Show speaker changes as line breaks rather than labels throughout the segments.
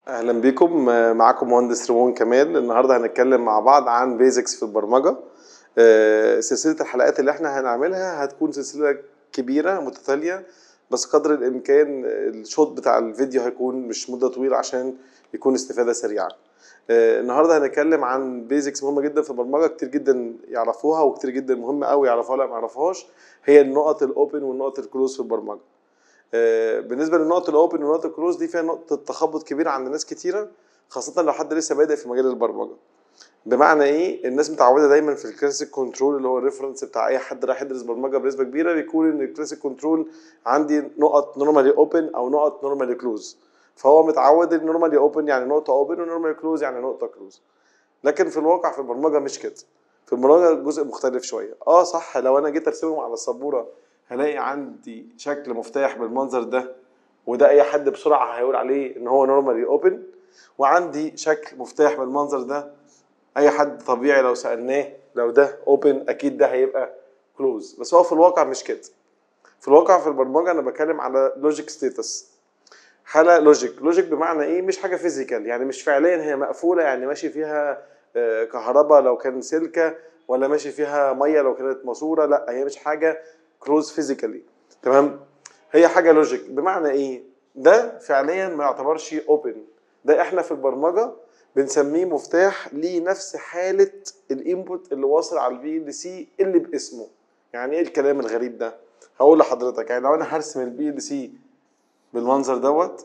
اهلا بيكم آه، معاكم مهندس ريمون كمال النهارده هنتكلم مع بعض عن بيزكس في البرمجه آه، سلسله الحلقات اللي احنا هنعملها هتكون سلسله كبيره متتاليه بس قدر الامكان الشوط بتاع الفيديو هيكون مش مده طويله عشان يكون استفاده سريعه آه، النهارده هنتكلم عن بيزكس مهمه جدا في البرمجه كتير جدا يعرفوها وكتير جدا مهمه قوي يعرفوها لا ما يعرفوهاش هي النقط الاوبن والنقط الكلوز في البرمجه آه، بالنسبه للنقط الاوبن والنقط الكلوز دي فيها نقطه تخبط كبيره عند ناس كتيره خاصه لو حد لسه بادئ في مجال البرمجه بمعنى ايه الناس متعوده دايما في الكلاسيك كنترول اللي هو الريفرنس بتاع اي حد رايح يدرس برمجه بنسبه كبيره بيكون ان الكلاسيك كنترول عندي نقط نورمالي اوبن او نقط نورمالي كلوز فهو متعود ان نورمالي اوبن يعني نقطه اوبن ونورمالي كلوز يعني نقطه كلوز لكن في الواقع في البرمجه مش كده في البرمجه جزء مختلف شويه اه صح لو انا جيت ارسمهم على السبوره هلاقي عندي شكل مفتاح بالمنظر ده وده اي حد بسرعه هيقول عليه ان هو نورمالي اوبن وعندي شكل مفتاح بالمنظر ده اي حد طبيعي لو سالناه لو ده اوبن اكيد ده هيبقى كلوز بس هو في الواقع مش كده في الواقع في البرمجه انا بتكلم على لوجيك ستيتس حاله لوجيك لوجيك بمعنى ايه مش حاجه فيزيكال يعني مش فعليا هي مقفوله يعني ماشي فيها آه، كهرباء لو كان سلكه ولا ماشي فيها ميه لو كانت ماسوره لا هي مش حاجه كلوز فيزيكالي تمام هي حاجه لوجيك بمعنى ايه ده فعليا ما يعتبرش اوبن ده احنا في البرمجه بنسميه مفتاح ليه نفس حاله الانبوت اللي واصل على البي ال سي اللي باسمه يعني ايه الكلام الغريب ده هقول لحضرتك يعني لو انا هرسم البي ال سي بالمنظر دوت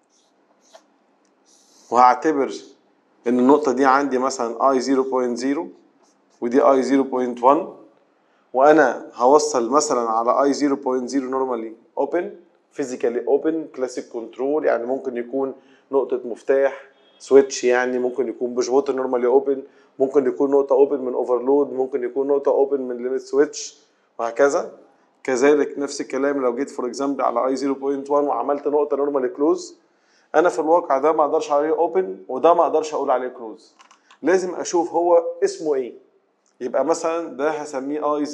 وهعتبر ان النقطه دي عندي مثلا اي 0.0 ودي اي 0.1 وانا هوصل مثلا على اي 0.0 نورمالي اوبن فيزيكالي اوبن كلاسيك كنترول يعني ممكن يكون نقطه مفتاح سويتش يعني ممكن يكون بوش بوتن نورمالي اوبن ممكن يكون نقطه اوبن من اوفرلود ممكن يكون نقطه اوبن من ليميت سويتش وهكذا كذلك نفس الكلام لو جيت فور اكزامبل على اي 0.1 وعملت نقطه نورمالي كلوز انا في الواقع ده ما اقدرش عليه اوبن وده ما اقدرش اقول عليه كلوز لازم اشوف هو اسمه ايه يبقى مثلا ده هسميه اي 0.0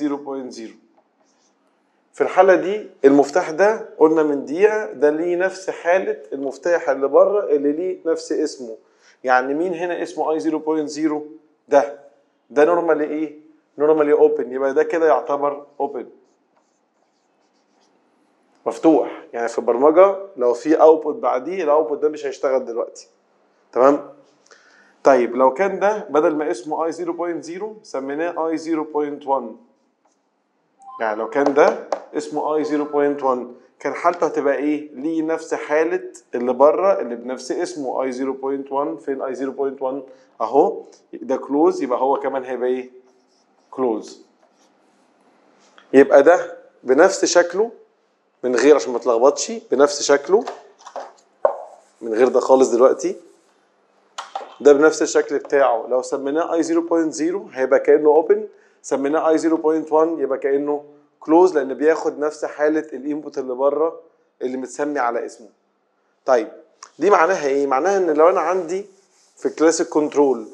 في الحالة دي المفتاح ده قلنا من دقيقة ده ليه نفس حالة المفتاح اللي بره اللي ليه نفس اسمه يعني مين هنا اسمه اي 0.0 ده ده نورمالي ايه نورمالي اوبن يبقى ده كده يعتبر اوبن مفتوح يعني في البرمجة لو في اوتبوت بعديه الاوتبوت ده مش هيشتغل دلوقتي تمام طيب لو كان ده بدل ما اسمه اي 0.0 سميناه اي 0.1 يعني لو كان ده اسمه اي 0.1 كان حالته هتبقى ايه؟ ليه نفس حالة اللي بره اللي بنفس اسمه اي 0.1 فين اي 0.1 اهو ده كلوز يبقى هو كمان هيبقى ايه؟ كلوز يبقى ده بنفس شكله من غير عشان ما تلخبطش بنفس شكله من غير ده خالص دلوقتي ده بنفس الشكل بتاعه لو سميناه اي 0.0 هيبقى كانه اوبن سميناه اي 0.1 يبقى كانه كلوز لان بياخد نفس حاله الانبوت اللي بره اللي متسمي على اسمه طيب دي معناها ايه معناها ان لو انا عندي في كلاسيك كنترول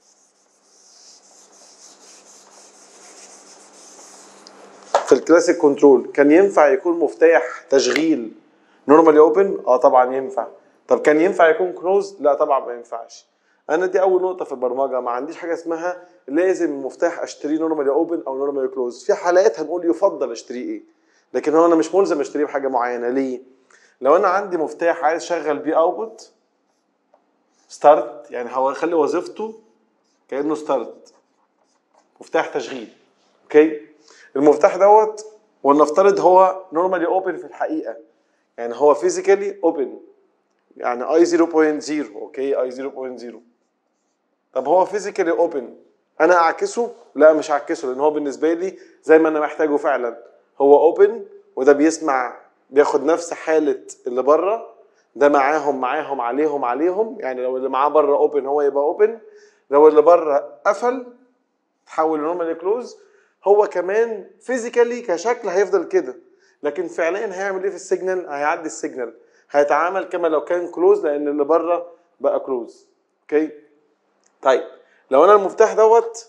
في الكلاسيك كنترول كان ينفع يكون مفتاح تشغيل نورمالي اوبن اه طبعا ينفع طب كان ينفع يكون كلوز لا طبعا ما ينفعش انا دي اول نقطه في البرمجه ما عنديش حاجه اسمها لازم المفتاح اشتريه نورمالي اوبن او نورمالي كلوز في حالات هنقول يفضل اشتريه ايه لكن هو انا مش ملزم اشتريه بحاجه معينه ليه لو انا عندي مفتاح عايز اشغل بيه اوتبوت ستارت يعني هو يخلي وظيفته كانه ستارت مفتاح تشغيل اوكي المفتاح دوت ولنفترض هو نورمالي اوبن في الحقيقه يعني هو فيزيكالي اوبن يعني اي 0.0 اوكي اي 0.0 طب هو فيزيكالي اوبن انا اعكسه لا مش اعكسه لان هو بالنسبه لي زي ما انا محتاجه فعلا هو اوبن وده بيسمع بياخد نفس حاله اللي بره ده معاهم معاهم عليهم عليهم يعني لو اللي معاه بره اوبن هو يبقى اوبن لو اللي بره قفل تحول لنورمالي كلوز هو كمان فيزيكالي كشكل هيفضل كده لكن فعليا هيعمل ايه في السيجنال هيعدي السيجنال هيتعامل كما لو كان كلوز لان اللي بره بقى كلوز اوكي طيب لو انا المفتاح دوت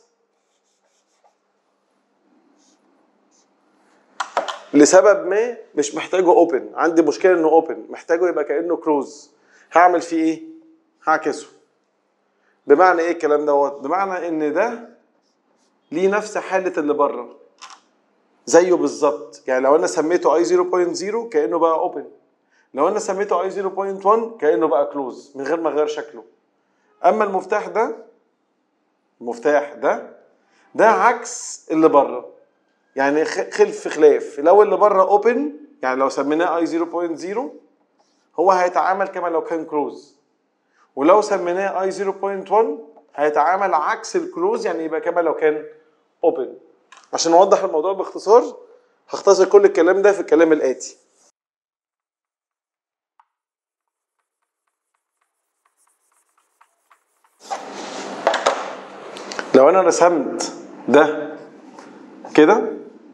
لسبب ما مش محتاجه اوبن عندي مشكله انه اوبن محتاجه يبقى كانه كلوز هعمل فيه ايه هعكسه بمعنى ايه الكلام دوت بمعنى ان ده ليه نفس حاله اللي بره زيه بالظبط يعني لو انا سميته اي 0.0 كانه بقى اوبن لو انا سميته اي 0.1 كانه بقى كلوز من غير ما اغير شكله اما المفتاح ده المفتاح ده ده عكس اللي بره يعني خلف خلاف لو اللي بره اوبن يعني لو سميناه اي 0.0 هو هيتعامل كما لو كان كلوز ولو سميناه اي 0.1 هيتعامل عكس الكلوز يعني يبقى كما لو كان اوبن عشان اوضح الموضوع باختصار هختصر كل الكلام ده في الكلام الاتي لو انا رسمت ده كده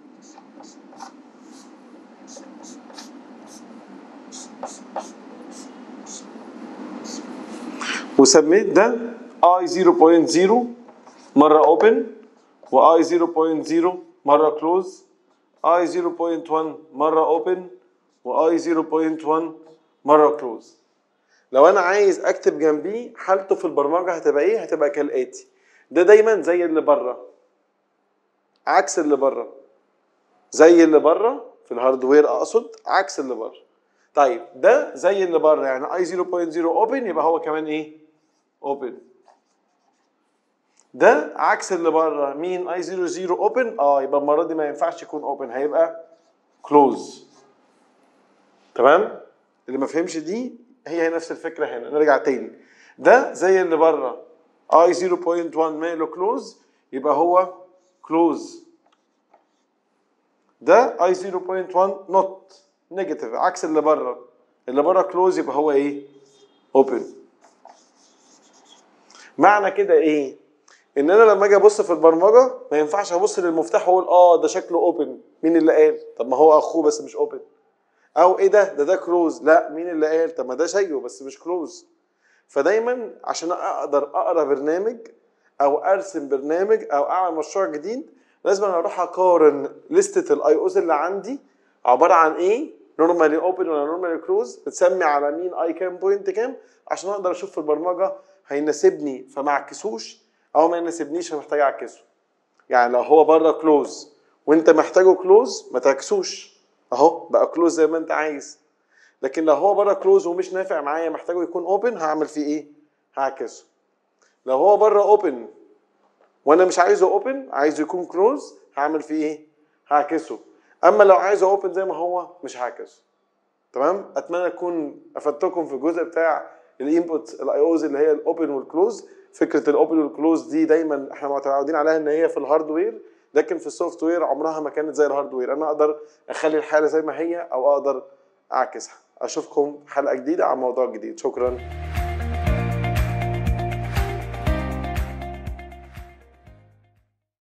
وسميت ده i 0.0 مرة open و i 0.0 مرة close i 0.1 مرة open و i 0.1 مرة close لو انا عايز اكتب جنبيه حالته في البرمجة هتبقى ايه هتبقى كالاتي ده دايما زي اللي بره عكس اللي بره زي اللي بره في الهاردوير اقصد عكس اللي بره طيب ده زي اللي بره يعني اي 0.0 اوبن يبقى هو كمان ايه اوبن ده عكس اللي بره مين اي 00 اوبن اه يبقى المره دي ما ينفعش يكون اوبن هيبقى كلوز تمام اللي ما فهمش دي هي نفس الفكره هنا نرجع تاني ده زي اللي بره اي 0.1 ماله كلوز يبقى هو كلوز ده اي 0.1 نوت نيجاتيف عكس اللي بره اللي بره كلوز يبقى هو ايه اوبن معنى كده ايه ان انا لما اجي ابص في البرمجه ما ينفعش ابص للمفتاح واقول اه ده شكله اوبن مين اللي قال طب ما هو اخوه بس مش اوبن او ايه ده ده ده كلوز لا مين اللي قال طب ما ده زيه بس مش كلوز فدايما عشان اقدر اقرا برنامج او ارسم برنامج او اعمل مشروع جديد لازم انا اروح اقارن لستة الاي اوز اللي عندي عباره عن ايه نورمالي اوبن ولا نورمالي كلوز بتسمي على مين اي كام بوينت كام عشان اقدر اشوف في البرمجه هيناسبني فما اعكسوش او ما يناسبنيش فمحتاج اعكسه يعني لو هو بره كلوز وانت محتاجه كلوز ما تعكسوش اهو بقى كلوز زي ما انت عايز لكن لو هو بره كلوز ومش نافع معايا محتاجه يكون اوبن هعمل فيه ايه هعكسه لو هو بره اوبن وانا مش عايزه اوبن عايزه يكون كلوز هعمل فيه ايه هعكسه اما لو عايزه اوبن زي ما هو مش هعكسه تمام اتمنى اكون افدتكم في الجزء بتاع الانبوت الاي اوز اللي هي الاوبن والكلوز فكره الاوبن والكلوز دي دايما احنا متعودين عليها ان هي في الهاردوير لكن في السوفت وير عمرها ما كانت زي الهاردوير انا اقدر اخلي الحاله زي ما هي او اقدر اعكسها اشوفكم حلقه جديده عن موضوع جديد شكرا